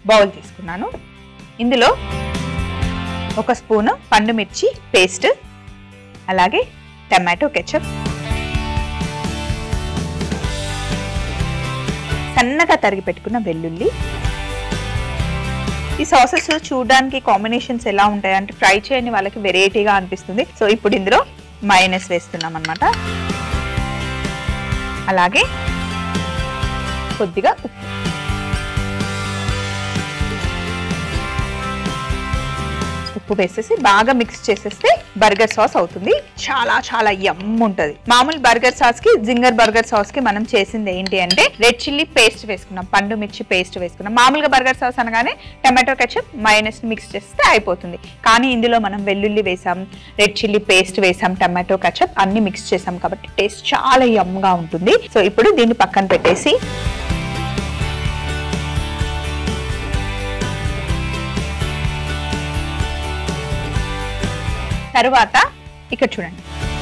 bowl తీసుకున్నాను ఇందులో ఒక స్పూను పండు మిర్చి పేస్ట్ అలాగే టమాటో కెచప్ సన్నగా తరిగి పెట్టుకున్న వెల్లుల్లి ఈ సాసెస్ చూడడానికి కాంబినేషన్స్ ఎలా ఉంటాయి అంటే ఫ్రై చేయని వాళ్ళకి వెరైటీగా అనిపిస్తుంది సో ఇప్పుడు ఇందులో మైనస్ వేస్తున్నాం అనమాట అలాగే కొద్దిగా ఉప్పు ఉప్పు వేసేసి బాగా మిక్స్ చేసేస్తే బర్గర్ సాస్ అవుతుంది చాలా చాలా యమ్ ఉంటుంది మామూలు బర్గర్ సాస్ కి జింగర్ బర్గర్ సాస్ కి మనం చేసింది ఏంటి అంటే రెడ్ చిల్లీ పేస్ట్ వేసుకున్నాం పండు మిర్చి పేస్ట్ వేసుకున్నాం మామూలుగా బర్గర్ సాస్ అనగానే టమాటో కెచప్ మైనస్ మిక్స్ చేస్తే అయిపోతుంది కానీ ఇందులో మనం వెల్లుల్లి వేసాం రెడ్ చిల్లీ పేస్ట్ వేసాం టమాటో కెచప్ అన్ని మిక్స్ చేసాం కాబట్టి టేస్ట్ చాలా యమ్ గా ఉంటుంది సో ఇప్పుడు దీన్ని పక్కన పెట్టేసి తరువాత ఇక్కడ చూడండి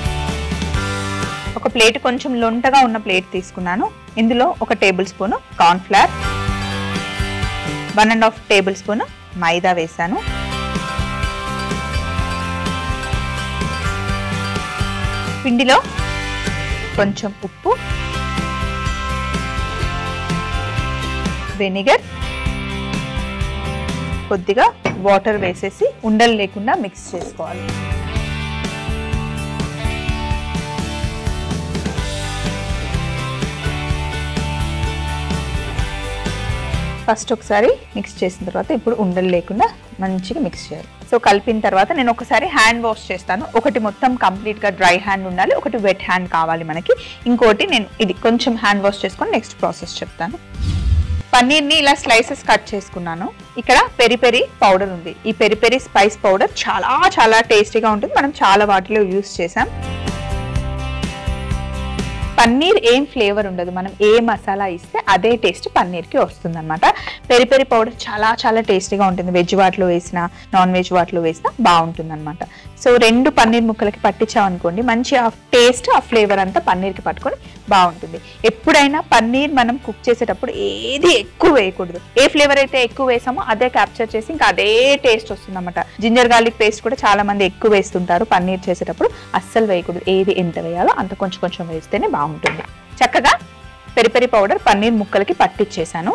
ఒక ప్లేట్ కొంచెం లొంటగా ఉన్న ప్లేట్ తీసుకున్నాను ఇందులో ఒక tablespoon cornflour one and half tablespoon మైదా వేసాను పిండిలో కొంచెం ఉప్పు వెనిగర్ కొద్దిగా వాటర్ వేసేసి ఉండలు లేకుండా మిక్స్ చేసుకోవాలి ఫస్ట్ ఒకసారి మిక్స్ చేసిన తర్వాత ఇప్పుడు ఉండలు లేకుండా మంచిగా మిక్స్ చేయాలి సో కలిపిన తర్వాత నేను ఒకసారి హ్యాండ్ వాష్ చేస్తాను ఒకటి మొత్తం కంప్లీట్ గా డ్రై హ్యాండ్ ఉండాలి ఒకటి వెట్ హ్యాండ్ కావాలి మనకి ఇంకోటి నేను ఇది కొంచెం హ్యాండ్ వాష్ చేసుకొని నెక్స్ట్ ప్రాసెస్ చెప్తాను పన్నీర్ని ఇలా స్లైసెస్ కట్ చేసుకున్నాను ఇక్కడ పెరి పెరి పౌడర్ ఉంది ఈ పెరి పెరి స్పైస్ పౌడర్ చాలా చాలా టేస్టీగా ఉంటుంది మనం చాలా వాటిలో యూస్ చేసాం పన్నీర్ ఏం ఫ్లేవర్ ఉండదు మనం ఏ మసాలా ఇస్తే అదే టేస్ట్ పన్నీర్కి వస్తుంది అనమాట పెరి పెరి పౌడర్ చాలా చాలా టేస్టీగా ఉంటుంది వెజ్ వాటిలో వేసినా నాన్ వెజ్ వాటిలో వేసినా బాగుంటుంది అనమాట సో రెండు పన్నీర్ ముక్కలకి పట్టించామనుకోండి మంచి ఆ టేస్ట్ ఆ ఫ్లేవర్ అంతా పన్నీర్కి పట్టుకొని బాగుంటుంది ఎప్పుడైనా పన్నీర్ మనం కుక్ చేసేటప్పుడు ఏది ఎక్కువ వేయకూడదు ఏ ఫ్లేవర్ అయితే ఎక్కువ వేసామో అదే క్యాప్చర్ చేసి ఇంకా అదే టేస్ట్ వస్తుంది అనమాట జింజర్ గార్లిక్ పేస్ట్ కూడా చాలా మంది ఎక్కువ వేస్తుంటారు పన్నీర్ చేసేటప్పుడు అస్సలు వేయకూడదు ఏది ఎంత వేయాలో అంత కొంచెం కొంచెం వేస్తేనే బాగుంటుంది చక్కగా పెరి పెరి పౌడర్ పన్నీర్ ముక్కలకి పట్టించేసాను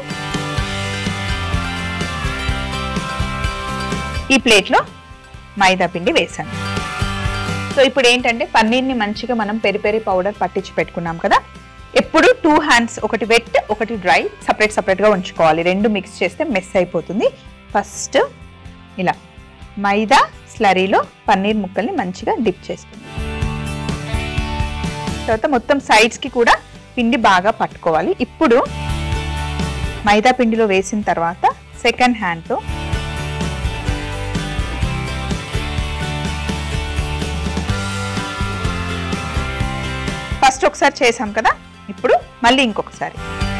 ఈ ప్లేట్లో మైదా పిండి వేసాను సో ఇప్పుడు ఏంటంటే పన్నీర్ని మంచిగా మనం పెరి పెరి పౌడర్ పట్టించి పెట్టుకున్నాం కదా ఎప్పుడు టూ హ్యాండ్స్ ఒకటి వెట్ ఒకటి డ్రై సపరేట్ సపరేట్గా ఉంచుకోవాలి రెండు మిక్స్ చేస్తే మెస్ అయిపోతుంది ఫస్ట్ ఇలా మైదా స్లరీలో పన్నీర్ ముక్కల్ని మంచిగా డిప్ చేసుకుంది తర్వాత మొత్తం సైడ్స్కి కూడా పిండి బాగా పట్టుకోవాలి ఇప్పుడు మైదా పిండిలో వేసిన తర్వాత సెకండ్ హ్యాండ్తో ఫస్ట్ ఒకసారి చేసాం కదా ఇప్పుడు మళ్ళీ ఇంకొకసారి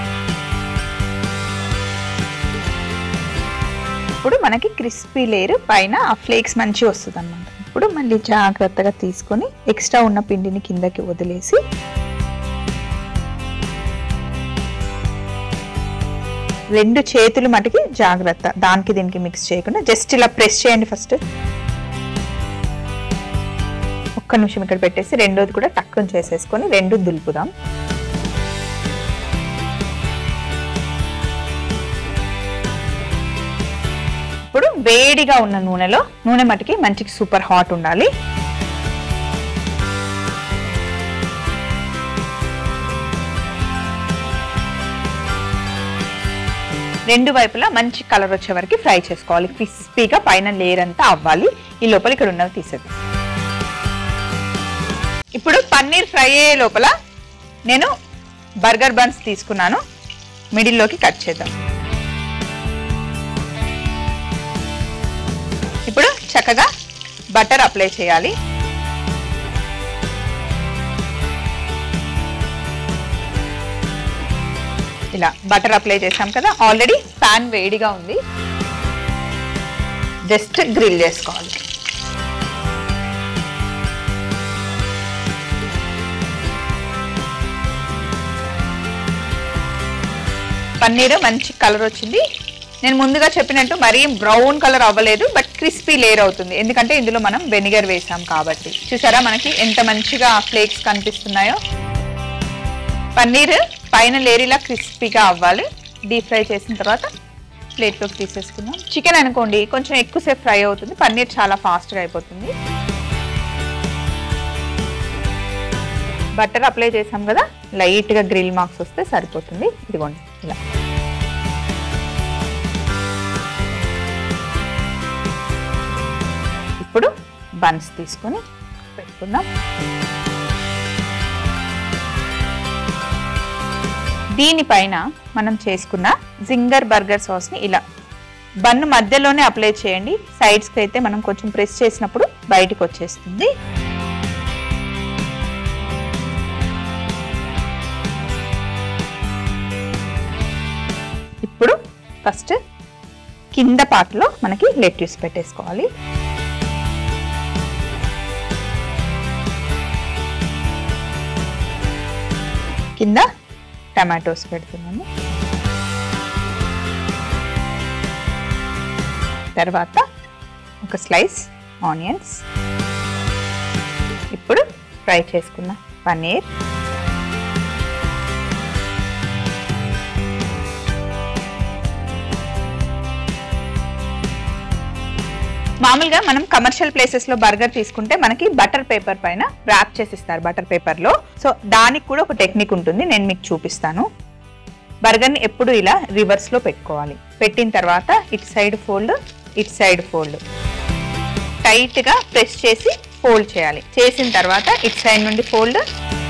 ఇప్పుడు మనకి క్రిస్పీ లేయర్ పైన ఆ ఫ్లేక్స్ మంచి వస్తుంది అనమాట ఇప్పుడు మళ్ళీ జాగ్రత్తగా తీసుకొని ఎక్స్ట్రా ఉన్న పిండిని కిందకి వదిలేసి రెండు చేతులు మటుకి జాగ్రత్త దానికి దీనికి మిక్స్ చేయకుండా జస్ట్ ఇలా ప్రెస్ చేయండి ఫస్ట్ ఒక్క నిమిషం ఇక్కడ పెట్టేసి రెండోది కూడా టక్కున చేసేసుకొని రెండు దులుపుదాం ఇప్పుడు వేడిగా ఉన్న నూనెలో నూనె మటుకి మంచికి సూపర్ హాట్ ఉండాలి రెండు వైపులా మంచి కలర్ వచ్చే వరకు ఫ్రై చేసుకోవాలి క్రిస్పీగా పైన లేయర్ అంతా అవ్వాలి ఈ లోపల ఇక్కడ ఉన్నవి తీసేద్దాం ఇప్పుడు పన్నీర్ ఫ్రై అయ్యే లోపల నేను బర్గర్ బన్స్ తీసుకున్నాను మిడిల్లోకి కట్ చేద్దాం ఇప్పుడు చక్కగా బటర్ అప్లై చేయాలి ఇలా బటర్ అప్లై చేసాం కదా ఆల్రెడీ పాన్ వేడిగా ఉంది జస్ట్ గ్రిల్ చేసుకోవాలి పన్నీర్ మంచి కలర్ వచ్చింది నేను ముందుగా చెప్పినట్టు మరీ బ్రౌన్ కలర్ అవ్వలేదు బట్ క్రిస్పీ లేయర్ అవుతుంది ఎందుకంటే ఇందులో మనం వెనిగర్ వేసాం కాబట్టి చూసారా మనకి ఎంత మంచిగా ఫ్లేక్స్ కనిపిస్తున్నాయో పన్నీర్ పైన లేయర్ ఇలా క్రిస్పీగా అవ్వాలి డీప్ ఫ్రై చేసిన తర్వాత ప్లేట్లోకి తీసేసుకుందాం చికెన్ అనుకోండి కొంచెం ఎక్కువసేపు ఫ్రై అవుతుంది పన్నీర్ చాలా ఫాస్ట్గా అయిపోతుంది బటర్ అప్లై చేసాం కదా లైట్గా గ్రిల్ మార్క్స్ వస్తే సరిపోతుంది ఇదిగోండి ఇలా ఇప్పుడు బన్స్ తీసుకొని పెట్టుకుందాం దీనిపైన మనం చేసుకున్న జింగర్ బర్గర్ సాస్ని ఇలా బన్ను మధ్యలోనే అప్లై చేయండి సైడ్స్కి అయితే మనం కొంచెం ప్రెస్ చేసినప్పుడు బయటికి వచ్చేస్తుంది ఇప్పుడు ఫస్ట్ కింద పాటలో మనకి లెట్యూస్ పెట్టేసుకోవాలి కింద టమాటోస్ పెడుతున్నాము తర్వాత ఒక స్లైస్ ఆనియన్స్ ఇప్పుడు ఫ్రై చేసుకున్న పన్నీర్ మామూలుగా మనం కమర్షియల్ ప్లేసెస్ లో బర్గర్ తీసుకుంటే మనకి బటర్ పేపర్ పైన ర్యాప్ చేసిస్తారు బటర్ పేపర్ లో సో దానికి కూడా ఒక టెక్నిక్ ఉంటుంది నేను మీకు చూపిస్తాను బర్గర్ ని ఎప్పుడు ఇలా రివర్స్ లో పెట్టుకోవాలి పెట్టిన తర్వాత ఇటు సైడ్ ఫోల్డ్ ఇటు సైడ్ ఫోల్డ్ టైట్ గా ప్రెస్ చేసి ఫోల్డ్ చేయాలి చేసిన తర్వాత ఇటు సైడ్ నుండి ఫోల్డ్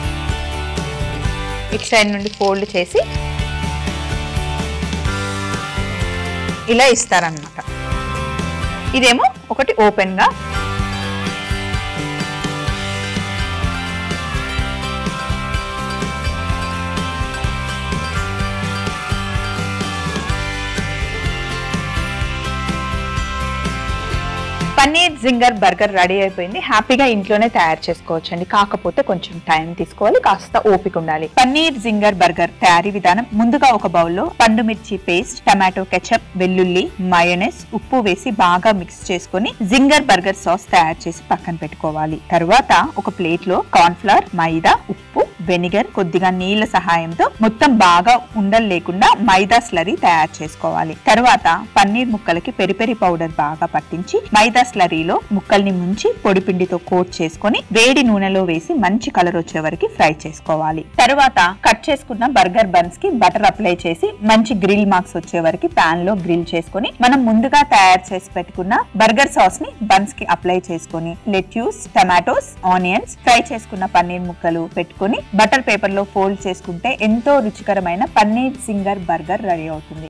ఇటు సైడ్ నుండి ఫోల్డ్ చేసి ఇలా ఇస్తారనమాట ఇదేమో ఒకటి ఓపెన్ గా పన్నీర్ జింగర్ బర్గర్ రెడీ అయిపోయింది హ్యాపీగా ఇంట్లోనే తయారు చేసుకోవచ్చు అండి కాకపోతే కొంచెం టైం తీసుకోవాలి కాస్త ఓపిక ఉండాలి పన్నీర్ జింగర్ బర్గర్ తయారీ విధానం ముందుగా ఒక బౌల్లో పండు మిర్చి పేస్ట్ టమాటో కెచప్ వెల్లుల్లి మయోనెస్ ఉప్పు వేసి బాగా మిక్స్ చేసుకొని జింగర్ బర్గర్ సాస్ తయారు చేసి పక్కన పెట్టుకోవాలి తర్వాత ఒక ప్లేట్ లో కార్న్ ఫ్లవర్ మైదా ఉప్పు వెనిగర్ కొద్దిగా నీళ్ల సహాయంతో మొత్తం బాగా ఉండలు లేకుండా మైదా స్లరీ తయారు చేసుకోవాలి తర్వాత పన్నీర్ ముక్కలకి పెరి పెరి పౌడర్ బాగా పట్టించి మైదా స్లరీలో ముక్కల్ని ముంచి పొడి పిండితో కోట్ చేసుకొని వేడి నూనెలో వేసి మంచి కలర్ వచ్చే వరకు ఫ్రై చేసుకోవాలి తర్వాత కట్ చేసుకున్న బర్గర్ బన్స్ కి బటర్ అప్లై చేసి మంచి గ్రిల్ మార్క్స్ వచ్చే వరకు పాన్ లో గ్రిల్ చేసుకొని మనం ముందుగా తయారు చేసి పెట్టుకున్న బర్గర్ సాస్ ని బన్స్ కి అప్లై చేసుకొని లెట్యూస్ టమాటోస్ ఆనియన్స్ ఫ్రై చేసుకున్న పన్నీర్ ముక్కలు పెట్టుకొని బటర్ పేపర్ లో ఫోల్డ్ చేసుకుంటే ఎంతో రుచికరమైన పన్నీర్ సింగర్ బర్గర్ రెడీ అవుతుంది